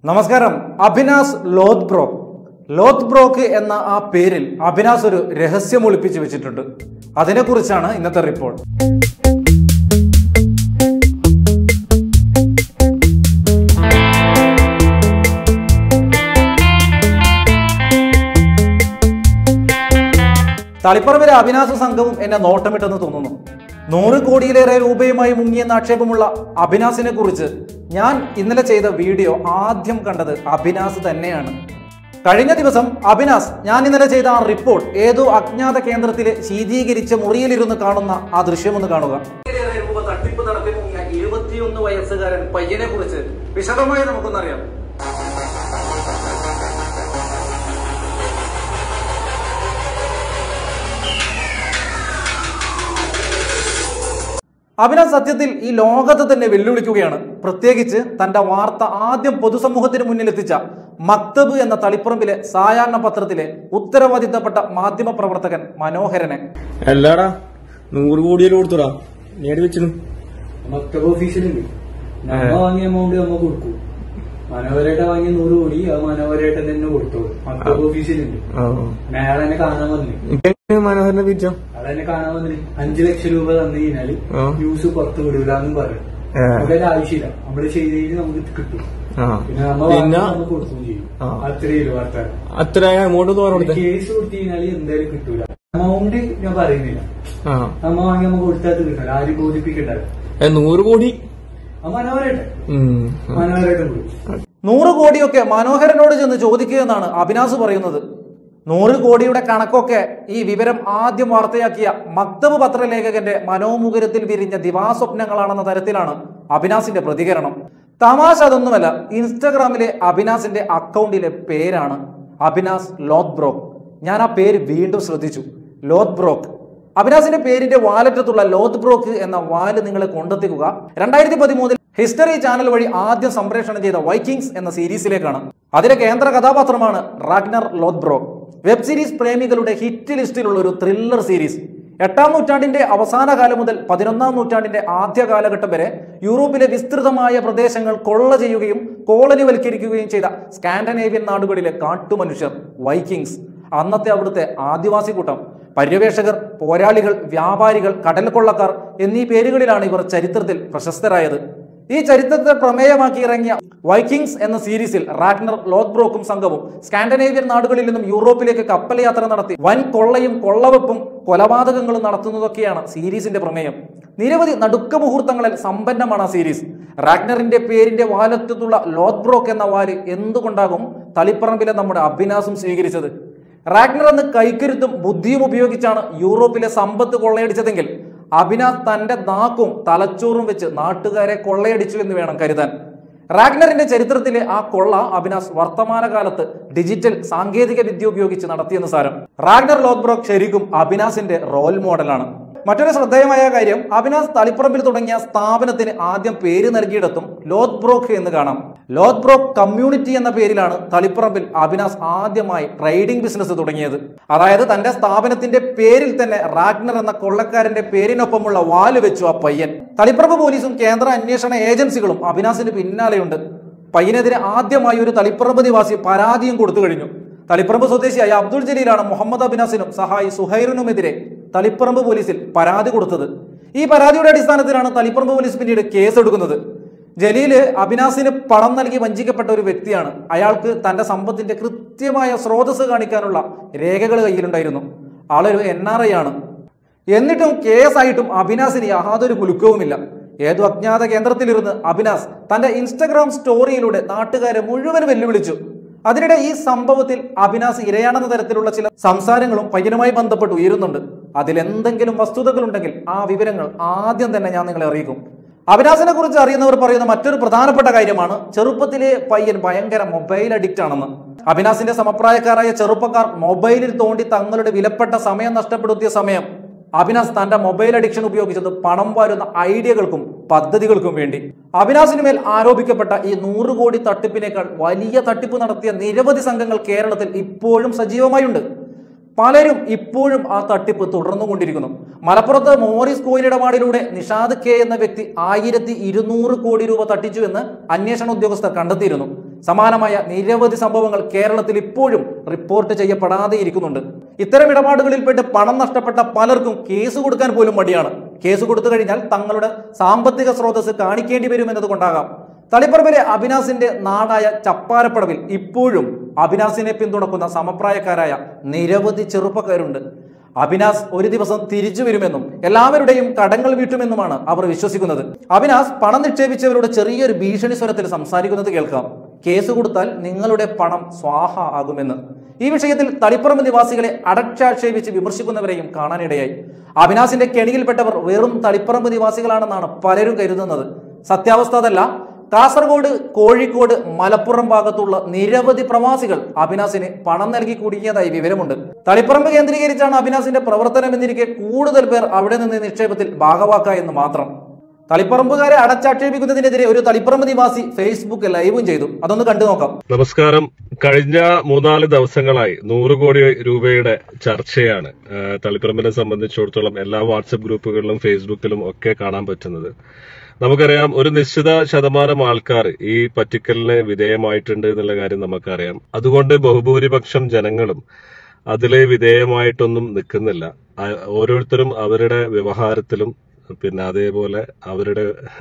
നമസ്കാരം അഭിനാസ് ലോത് ബ്രോക്ക് ലോത് ബ്രോക്ക് എന്ന ആ പേരിൽ അഭിനാസ് ഒരു രഹസ്യം ഒളിപ്പിച്ചു വെച്ചിട്ടുണ്ട് അതിനെക്കുറിച്ചാണ് ഇന്നത്തെ റിപ്പോർട്ട് തളിപ്പറമ്പിലെ അഭിനാസ സംഘവും എന്നെ നോട്ടമിട്ടെന്ന് തോന്നുന്നു നൂറ് കോടിയിലേറെ രൂപയുമായി മുങ്ങിയെന്ന ആക്ഷേപമുള്ള അഭിനാസിനെ കുറിച്ച് ഞാൻ ഇന്നലെ ചെയ്ത വീഡിയോ ആദ്യം കണ്ടത് അഭിനാസ് തന്നെയാണ് കഴിഞ്ഞ ദിവസം അഭിനാസ് ഞാൻ ഇന്നലെ ചെയ്ത ആ റിപ്പോർട്ട് ഏതോ അജ്ഞാത കേന്ദ്രത്തിലെ ശീതീകരിച്ച മുറിയിലിരുന്ന് കാണുന്ന ആ ദൃശ്യമൊന്ന് കാണുക രൂപ തട്ടിപ്പ് നടത്തി മുങ്ങിയ ഇരുപത്തിയൊന്ന് വയസ്സുകാരൻ പയ്യനെ കുറിച്ച് വിശദമായി നമുക്കൊന്നറിയാം അഭിനവ് സത്യത്തിൽ ഈ ലോകത്തെ തന്നെ വെല്ലുവിളിക്കുകയാണ് പ്രത്യേകിച്ച് തന്റെ വാർത്ത ആദ്യം പൊതുസമൂഹത്തിന് മുന്നിൽ എത്തിച്ച മക്തബ് എന്ന തളിപ്പറമ്പിലെ സായാഹ്ന പത്രത്തിലെ ഉത്തരവാദിത്തപ്പെട്ട മാധ്യമ പ്രവർത്തകൻ മനോഹരനെ അല്ലാടാ നൂറ് കോടിയെല്ലാം കൊടുത്തുടാ നേടി വെച്ചിരുന്നു മക്തബ് ഓഫീസിലുണ്ട് നമ്മ വാങ്ങിയ എമൗണ്ട് നമ്മ കൊടുക്കും മനോഹരേട്ട വാങ്ങിയ നൂറ് കോടി അത് മനോഹരേട്ടൻ തന്നെ കൊടുത്തോളൂ മക്തബ് ഓഫീസിലുണ്ട് മേള എന്നെ കാണാൻ വന്നിന് മനോഹരനെ പിരിച്ചോ അതെന്നെ കാണാൻ വന്നിന് അഞ്ചു ലക്ഷം രൂപ തന്നു കഴിഞ്ഞാല് ആ. ന്യൂസ് പുറത്ത് വിടൂലെന്നും പറയും ഏ. നമ്മുടെ ആവശ്യമില്ല നമ്മള് ചെയ്ത് കഴിഞ്ഞാൽ നമുക്ക് കിട്ടും ആ പിന്നെ നമ്മ പിന്നെ വാങ്ങുമ്പോൾ നമ്മ കൊടുക്കുകയും ചെയ്യും ആ. അത്രയും വാർത്ത അത്ര എമൗണ്ട് തോന്നു കൊടുത്തേ കേസ് കൊടുത്തു കഴിഞ്ഞാല് എന്തായാലും കിട്ടൂല എമൗണ്ട് ഞാൻ പറയുന്നില്ല ആ നമ്മ വാങ്ങി നമ്മ കൊടുത്താൽ കിട്ടില്ല ആരും ബോധിപ്പിക്കണ്ടല്ലോ ഏ, നൂറ് കോടി ആ മനോഹരേട്ടൻ ഉം. മനോഹരേട്ടൻ കൊടുക്കും നൂറ് കോടിയൊക്കെ മനോഹരനോട് ചെന്ന് ചോദിക്കുക എന്നാണ് അഭിനാസ് പറയുന്നത് നൂറ് കോടിയുടെ കണക്കൊക്കെ ഈ വിവരം ആദ്യം വാർത്തയാക്കിയ മക്തബ് പത്രലേഖകന്റെ മനോമുകുരത്തിൽ വിരിഞ്ഞ ദിവാസ്വപ്നങ്ങളാണെന്ന തരത്തിലാണ് അഭിനാസിന്റെ പ്രതികരണം തമാശ അതൊന്നുമല്ല ഇൻസ്റ്റഗ്രാമിലെ അഭിനാസിന്റെ അക്കൗണ്ടിലെ പേരാണ് അഭിനാസ് ലോത് ബ്രോക്ക് ഞാൻ ആ പേര് വീണ്ടും ശ്രദ്ധിച്ചു ലോത് ബ്രോക്ക് അഭിനാസിന്റെ പേരിന്റെ വാലറ്റത്തുള്ള ലോത് ബ്രോക്ക് എന്ന വാല് നിങ്ങളെ കൊണ്ടെത്തിക്കുക രണ്ടായിരത്തി പതിമൂന്നിൽ ഹിസ്റ്ററി ചാനൽ വഴി ആദ്യം സംപ്രേഷണം ചെയ്ത വൈക്കിങ്സ് എന്ന സീരീസിലേക്കാണ് അതിലെ കേന്ദ്ര കഥാപാത്രമാണ് Ragnar Lothbrok web series പ്രേമികളുടെ ഹിറ്റ് ലിസ്റ്റിലുള്ള ഒരു ത്രില്ലർ സീരീസ് എട്ടാം നൂറ്റാണ്ടിന്റെ അവസാന കാലം മുതൽ പതിനൊന്നാം നൂറ്റാണ്ടിന്റെ ആദ്യ കാലഘട്ടം വരെ യൂറോപ്പിലെ വിസ്തൃതമായ പ്രദേശങ്ങൾ കൊള്ള ചെയ്യുകയും കോളനിവൽക്കരിക്കുകയും ചെയ്ത സ്കാൻഡനേവിയൻ നാടുകളിലെ കാട്ടുമനുഷ്യർ വൈക്കിങ്സ് അന്നത്തെ അവിടുത്തെ ആദിവാസി കൂട്ടം പര്യവേഷകർ പോരാളികൾ വ്യാപാരികൾ കടൽ കൊള്ളക്കാർ എന്നീ പേരുകളിലാണ് ഇവർ ചരിത്രത്തിൽ പ്രശസ്തരായത് ഈ ചരിത്രത്തെ പ്രമേയമാക്കി ഇറങ്ങിയ വൈക്കിങ്സ് എന്ന സീരീസിൽ റാഗ്നർ ലോത്ബ്രോക്കും സംഘവും സ്കാൻഡനേവിയൻ നാടുകളിൽ നിന്നും യൂറോപ്പിലേക്ക് കപ്പൽ യാത്ര നടത്തി വൻ കൊള്ളയും കൊള്ളവെപ്പും കൊലപാതകങ്ങളും നടത്തുന്നതൊക്കെയാണ് സീരീസിന്റെ പ്രമേയം നിരവധി നടുക്ക മുഹൂർത്തങ്ങളിൽ സമ്പന്നമാണ് ആ സീരീസ് റാഗ്നറിന്റെ പേരിന്റെ വാലറ്റത്തുള്ള ലോത്ബ്രോക്ക് എന്ന വാല് എന്തുകൊണ്ടാകും തളിപ്പറമ്പിലെ നമ്മുടെ അഭിനാസും സ്വീകരിച്ചത് റാഗ്നർ എന്ന കൈക്കരുത്തും ബുദ്ധിയും ഉപയോഗിച്ചാണ് യൂറോപ്പിലെ സമ്പത്ത് കൊള്ളയടിച്ചതെങ്കിൽ അഭിനാസ് തന്റെ നാക്കും തലച്ചോറും വെച്ച് നാട്ടുകാരെ കൊള്ളയടിച്ചു എന്ന് വേണം കരുതാൻ റാഗ്നറിന്റെ ചരിത്രത്തിലെ ആ കൊള്ള അഭിനാസ് വർത്തമാനകാലത്ത് ഡിജിറ്റൽ സാങ്കേതിക വിദ്യ ഉപയോഗിച്ച് നടത്തിയെന്ന് സാരം റാഗ്നർ ലോത്ബ്രോക്ക് ശരിക്കും അഭിനാസിന്റെ റോൾ മോഡലാണ് മറ്റൊരു ശ്രദ്ധേയമായ കാര്യം അഭിനാസ് തളിപ്പറമ്പിൽ തുടങ്ങിയ സ്ഥാപനത്തിന് ആദ്യം പേര് നൽകിയിടത്തും ലോത് ബ്രോക്ക് എന്ന് കാണാം ലോത് ബ്രോക്ക് കമ്മ്യൂണിറ്റി എന്ന പേരിലാണ് തളിപ്പറമ്പിൽ അഭിനാസ് ആദ്യമായി ട്രേഡിംഗ് ബിസിനസ് തുടങ്ങിയത് അതായത് തന്റെ സ്ഥാപനത്തിന്റെ പേരിൽ തന്നെ റാഗ്നർ എന്ന കൊള്ളക്കാരന്റെ പേരിനൊപ്പമുള്ള വാല് വെച്ചു ആ പയ്യൻ തളിപ്പറമ്പ് പോലീസും കേന്ദ്ര അന്വേഷണ ഏജൻസികളും അഭിനാസിന് പിന്നാലെയുണ്ട് പയ്യനെതിരെ ആദ്യമായി ഒരു തളിപ്പറമ്പ് നിവാസി പരാതിയും കൊടുത്തു കഴിഞ്ഞു തളിപ്പറമ്പ് സ്വദേശിയായ അബ്ദുൾ ജലീലാണ് മുഹമ്മദ് അബിനാസിനും സഹായി സുഹൈറിനുമെതിരെ തളിപ്പറമ്പ് പോലീസിൽ പരാതി കൊടുത്തത് ഈ പരാതിയുടെ അടിസ്ഥാനത്തിലാണ് തളിപ്പറമ്പ് പോലീസ് പിന്നീട് കേസെടുക്കുന്നത് ജലീല് അബിനാസിന് പണം നൽകി വഞ്ചിക്കപ്പെട്ട ഒരു വ്യക്തിയാണ് അയാൾക്ക് തന്റെ സമ്പത്തിന്റെ കൃത്യമായ സ്രോതസ് കാണിക്കാനുള്ള രേഖകൾ കയ്യിലുണ്ടായിരുന്നു ആളൊരു എൻ ആർ ഐ ആണ് എന്നിട്ടും കേസായിട്ടും അഭിനാസിന് യാതൊരു കുലുക്കവുമില്ല ഏതു അജ്ഞാത കേന്ദ്രത്തിലിരുന്ന് അഭിനാസ് തന്റെ ഇൻസ്റ്റഗ്രാം സ്റ്റോറിയിലൂടെ നാട്ടുകാരെ മുഴുവൻ വെല്ലുവിളിച്ചു അതിനിടെ ഈ സംഭവത്തിൽ അഭിനാസ് ഇരയാണെന്ന തരത്തിലുള്ള ചില സംസാരങ്ങളും പയ്യനുമായി ബന്ധപ്പെട്ട് ഉയരുന്നുണ്ട് അതിലെന്തെങ്കിലും വസ്തുതകളുണ്ടെങ്കിൽ ആ വിവരങ്ങൾ ആദ്യം തന്നെ ഞാൻ നിങ്ങളെ അറിയിക്കും അഭിനാസിനെ കുറിച്ച് അറിയുന്നവർ പറയുന്ന മറ്റൊരു പ്രധാനപ്പെട്ട കാര്യമാണ് ചെറുപ്പത്തിലെ പയ്യൻ ഭയങ്കര മൊബൈൽ അഡിക്റ്റ് ആണെന്ന് അഭിനാസിന്റെ സമപ്രായക്കാരായ ചെറുപ്പക്കാർ മൊബൈലിൽ തോണ്ടി തങ്ങളുടെ വിലപ്പെട്ട സമയം നഷ്ടപ്പെടുത്തിയ സമയം അഭിനാസ് തന്റെ മൊബൈൽ അഡിക്ഷൻ ഉപയോഗിച്ചത് പണം വാരുന്ന ഐഡിയകൾക്കും പദ്ധതികൾക്കും വേണ്ടി അഭിനാസിന് മേൽ ആരോപിക്കപ്പെട്ട ഈ നൂറ് കോടി തട്ടിപ്പിനേക്കാൾ വലിയ തട്ടിപ്പ് നടത്തിയ നിരവധി സംഘങ്ങൾ കേരളത്തിൽ ഇപ്പോഴും സജീവമായുണ്ട് പലരും ഇപ്പോഴും ആ തട്ടിപ്പ് തുടർന്നുകൊണ്ടിരിക്കുന്നു മലപ്പുറത്ത് മോറിസ് കോയിൽ ഇടപാടിലൂടെ നിഷാദ് കെ എന്ന വ്യക്തി ആയിരത്തി ഇരുന്നൂറ് കോടി രൂപ തട്ടിച്ചു എന്ന് അന്വേഷണ ഉദ്യോഗസ്ഥർ കണ്ടെത്തിയിരുന്നു സമാനമായ നിരവധി സംഭവങ്ങൾ കേരളത്തിൽ ഇപ്പോഴും റിപ്പോർട്ട് ചെയ്യപ്പെടാതെ ഇരിക്കുന്നുണ്ട് ഇത്തരം ഇടപാടുകളിൽപ്പെട്ട് പണം നഷ്ടപ്പെട്ട പലർക്കും കേസ് കൊടുക്കാൻ പോലും മടിയാണ് കേസ് കൊടുത്തു കഴിഞ്ഞാൽ തങ്ങളുടെ സാമ്പത്തിക സ്രോതസ് കാണിക്കേണ്ടി വരുമെന്നതുകൊണ്ടാകാം തളിപ്പറമ്പിലെ അഭിനാസിന്റെ നാടായ ചപ്പാരപ്പടവിൽ ഇപ്പോഴും അഭിനാസിനെ പിന്തുണക്കുന്ന സമപ്രായക്കാരായ നിരവധി ചെറുപ്പക്കാരുണ്ട് അഭിനാസ് ഒരു ദിവസം തിരിച്ചു വരുമെന്നും എല്ലാവരുടെയും കടങ്ങൾ വീട്ടുമെന്നുമാണ് അവർ വിശ്വസിക്കുന്നത് അഭിനാസ് പണം നിക്ഷേപിച്ചവരോട് ചെറിയൊരു ഭീഷണി സ്വരത്തിൽ സംസാരിക്കുന്നത് കേൾക്കാം കേസ് കൊടുത്താൽ നിങ്ങളുടെ പണം സ്വാഹ ആകുമെന്ന് ഈ വിഷയത്തിൽ തളിപ്പറമ്പ് നിവാസികളെ അടച്ചാക്ഷേപിച്ച് വിമർശിക്കുന്നവരെയും കാണാനിടയായി അഭിനാസിന്റെ കെണിയിൽപ്പെട്ടവർ വെറും തളിപ്പറമ്പ് നിവാസികളാണെന്നാണ് പലരും കരുതുന്നത് സത്യാവസ്ഥ അതല്ല കാസർഗോഡ് കോഴിക്കോട് മലപ്പുറം ഭാഗത്തുള്ള നിരവധി പ്രവാസികൾ അഭിനാസിന് പണം നൽകി കുടുങ്ങിയതായി വിവരമുണ്ട് തളിപ്പറമ്പ് കേന്ദ്രീകരിച്ചാണ് അഭിനാസിന്റെ പ്രവർത്തനം എന്നിരിക്കെ കൂടുതൽ പേർ അവിടെ നിന്ന് നിക്ഷേപത്തിൽ ഭാഗവാക്ക എന്ന് മാത്രം തളിപ്പറമ്പുകാരെ അടച്ചാക്ഷേപിക്കുന്നതിനെതിരെ ഒരു തളിപ്പറമ്പ് നിവാസി ഫേസ്ബുക്ക് ലൈവും ചെയ്തു അതൊന്ന് കണ്ടു നോക്കാം നമസ്കാരം കഴിഞ്ഞ മൂന്നാല് ദിവസങ്ങളായി നൂറ് കോടി രൂപയുടെ ചർച്ചയാണ് ആ, തളിപ്പറമ്പിനെ സംബന്ധിച്ചിടത്തോളം എല്ലാ വാട്സപ്പ് ഗ്രൂപ്പുകളിലും ഫേസ്ബുക്കിലും ഒക്കെ കാണാൻ പറ്റുന്നത് നമുക്കറിയാം ഒരു നിശ്ചിത ശതമാനം ആൾക്കാർ ഈ പറ്റിക്കലിന് വിധേയമായിട്ടുണ്ട് എന്നുള്ള കാര്യം നമുക്കറിയാം അതുകൊണ്ട് ബഹുഭൂരിപക്ഷം ജനങ്ങളും അതിലെ വിധേയമായിട്ടൊന്നും നിൽക്കുന്നില്ല ആ, ഓരോരുത്തരും അവരുടെ വ്യവഹാരത്തിലും പിന്നെ അതേപോലെ അവരുടെ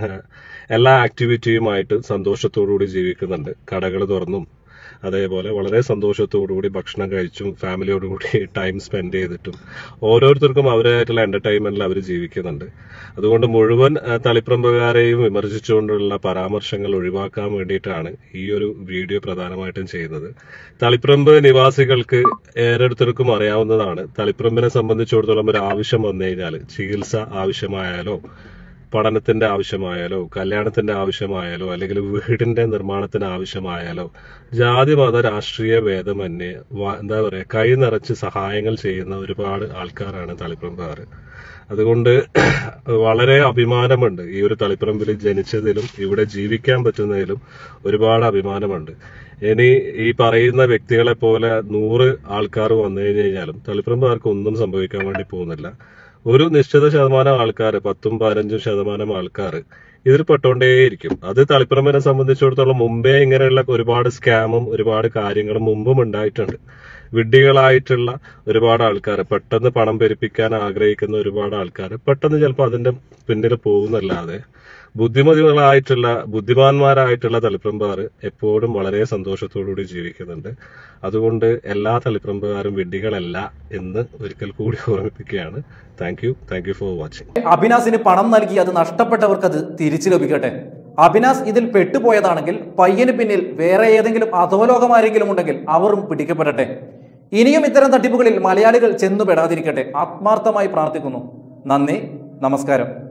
എല്ലാ ആക്ടിവിറ്റിയുമായിട്ട് സന്തോഷത്തോടുകൂടി ജീവിക്കുന്നുണ്ട് കടകൾ തുറന്നും അതേപോലെ വളരെ സന്തോഷത്തോടുകൂടി ഭക്ഷണം കഴിച്ചും ഫാമിലിയോടുകൂടി ടൈം സ്പെൻഡ് ചെയ്തിട്ടും ഓരോരുത്തർക്കും അവരായിട്ടുള്ള എന്റർടൈൻമെന്റിൽ അവർ ജീവിക്കുന്നുണ്ട് അതുകൊണ്ട് മുഴുവൻ ആ, തളിപ്പറമ്പുകാരെയും വിമർശിച്ചുകൊണ്ടുള്ള പരാമർശങ്ങൾ ഒഴിവാക്കാൻ വേണ്ടിയിട്ടാണ് ഈ ഒരു വീഡിയോ പ്രധാനമായിട്ടും ചെയ്യുന്നത് തളിപ്പറമ്പ് നിവാസികൾക്ക് ഏറെടുത്തർക്കും അറിയാവുന്നതാണ് തളിപ്പറമ്പിനെ സംബന്ധിച്ചിടത്തോളം ഒരു ആവശ്യം വന്നു കഴിഞ്ഞാൽ ചികിത്സ ആവശ്യമായാലോ പഠനത്തിന്റെ ആവശ്യമായാലോ കല്യാണത്തിന്റെ ആവശ്യമായാലോ അല്ലെങ്കിൽ വീടിന്റെ നിർമ്മാണത്തിന് ആവശ്യമായാലോ ജാതി മത രാഷ്ട്രീയ ഭേദമന്യേ വ- എന്താ പറയാ കൈ നിറച്ച് സഹായങ്ങൾ ചെയ്യുന്ന ഒരുപാട് ആൾക്കാരാണ് തളിപ്പറമ്പുകാർ അതുകൊണ്ട് വളരെ അഭിമാനമുണ്ട് ഈ ഒരു തളിപ്പറമ്പിൽ ജനിച്ചതിലും ഇവിടെ ജീവിക്കാൻ പറ്റുന്നതിലും ഒരുപാട് അഭിമാനമുണ്ട് ഇനി ഈ പറയുന്ന വ്യക്തികളെ പോലെ നൂറ് ആൾക്കാർ വന്നു കഴിഞ്ഞു കഴിഞ്ഞാലും തളിപ്പറമ്പുകാർക്ക് ഒന്നും സംഭവിക്കാൻ വേണ്ടി പോകുന്നില്ല ഒരു നിശ്ചിത ശതമാനം ആൾക്കാർ പത്തും പതിനഞ്ചും ശതമാനം ആൾക്കാർ ഇതിൽ പെട്ടോണ്ടേയിരിക്കും അത് തളിപ്പറമ്പിനെ സംബന്ധിച്ചിടത്തോളം മുമ്പേ ഇങ്ങനെയുള്ള ഒരുപാട് സ്കാമും ഒരുപാട് കാര്യങ്ങളും മുമ്പും ഉണ്ടായിട്ടുണ്ട് വിഡ്ഢികളായിട്ടുള്ള ഒരുപാട് ആൾക്കാർ പെട്ടെന്ന് പണം പെരുപ്പിക്കാൻ ആഗ്രഹിക്കുന്ന ഒരുപാട് ആൾക്കാർ പെട്ടെന്ന് ചിലപ്പോൾ അതിന്റെ പിന്നിൽ പോകുന്നല്ലാതെ ബുദ്ധിമതികളായിട്ടുള്ള ബുദ്ധിമാന്മാരായിട്ടുള്ള തളിപ്പറമ്പുകാർ എപ്പോഴും വളരെ സന്തോഷത്തോടുകൂടി ജീവിക്കുന്നുണ്ട് അതുകൊണ്ട് എല്ലാ തളിപ്പറമ്പുകാരും വിഡ്ഢികളല്ല എന്ന് ഒരിക്കൽ കൂടി ഓർമ്മിപ്പിക്കുകയാണ് thank you thank you for watching അഭിനാസിന് പണം നൽകി അത് നഷ്ടപ്പെട്ടവർക്ക് അത് തിരിച്ചു ലഭിക്കട്ടെ അഭിനാസ് ഇതിൽ പെട്ടുപോയതാണെങ്കിൽ പയ്യന് പിന്നിൽ വേറെ ഏതെങ്കിലും അധോലോകമാരെങ്കിലും ഉണ്ടെങ്കിൽ അവരും പിടിക്കപ്പെടട്ടെ ഇനിയും ഇത്തരം തട്ടിപ്പുകളിൽ മലയാളികൾ ചെന്നുപെടാതിരിക്കട്ടെ ആത്മാർത്ഥമായി പ്രാർത്ഥിക്കുന്നു നന്ദി നമസ്കാരം